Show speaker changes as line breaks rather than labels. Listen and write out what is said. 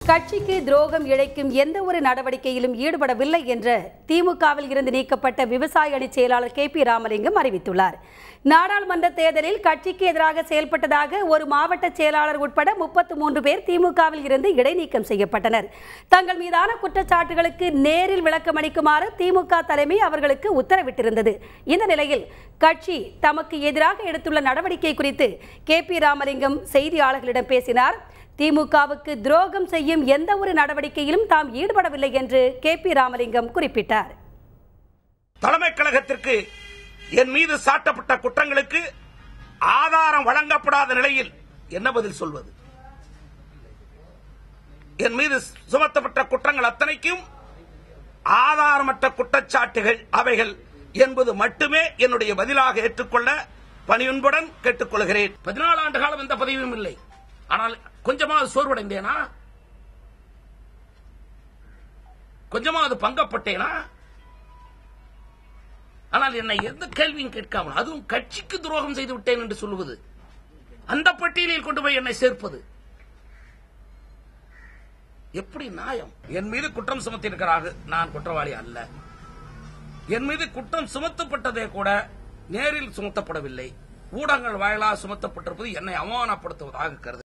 கட்சிக்கு துரோகம் இழைக்கும் எந்த ஒரு நடவடிக்கையிலும் ஈடுபடவில்லை என்ற திமுகவில் இருந்து நீக்கப்பட்ட விவசாய அணி செயலாளர் கே பி ராமலிங்கம் அறிவித்துள்ளார் நாடாளுமன்ற தேர்தலில் கட்சிக்கு எதிராக செயல்பட்டதாக ஒரு மாவட்ட செயலாளர் உட்பட முப்பத்து மூன்று பேர் திமுகவில் இருந்து இடைநீக்கம் செய்யப்பட்டனர் தங்கள் மீதான குற்றச்சாட்டுகளுக்கு நேரில் விளக்கமளிக்குமாறு திமுக தலைமை அவர்களுக்கு உத்தரவிட்டிருந்தது இந்த நிலையில் கட்சி தமக்கு எதிராக எடுத்துள்ள நடவடிக்கை குறித்து கே பி ராமலிங்கம் செய்தியாளர்களிடம் பேசினார் திமுகவுக்கு துரோகம் செய்யும் எந்த ஒரு நடவடிக்கையிலும் தாம் ஈடுபடவில்லை என்று கே பி ராமலிங்கம் குறிப்பிட்டார்
தலைமை கழகத்திற்கு என் மீது சாட்டப்பட்ட குற்றங்களுக்கு ஆதாரம் வழங்கப்படாத நிலையில் என்ன பதில் சொல்வது என் மீது சுமத்தப்பட்ட குற்றங்கள் அத்தனைக்கும் ஆதாரமற்ற குற்றச்சாட்டுகள் அவைகள் என்பது மட்டுமே என்னுடைய பதிலாக ஏற்றுக்கொள்ள பணியுன்புடன் கேட்டுக்கொள்கிறேன் பதினாலு ஆண்டு காலம் எந்த பதவியும் இல்லை ஆனால் கொஞ்சமாவது சோர்வடைந்தேனா கொஞ்சமாவது பங்கப்பட்டேனா ஆனால் என்னை எந்த கேள்வியும் கேட்காமல் அதுவும் கட்சிக்கு துரோகம் செய்து விட்டேன் என்று சொல்லுவது அந்த பட்டியலில் கொண்டு போய் என்னை சேர்ப்பது எப்படி நியாயம் என் மீது குற்றம் சுமத்தியிருக்கிறார்கள் நான் குற்றவாளி அல்ல என் மீது குற்றம் சுமத்தப்பட்டதே கூட நேரில் சுமத்தப்படவில்லை ஊடகங்கள் வாயிலாக சுமத்தப்பட்டிருப்பது என்னை அவமானப்படுத்துவதாக கருது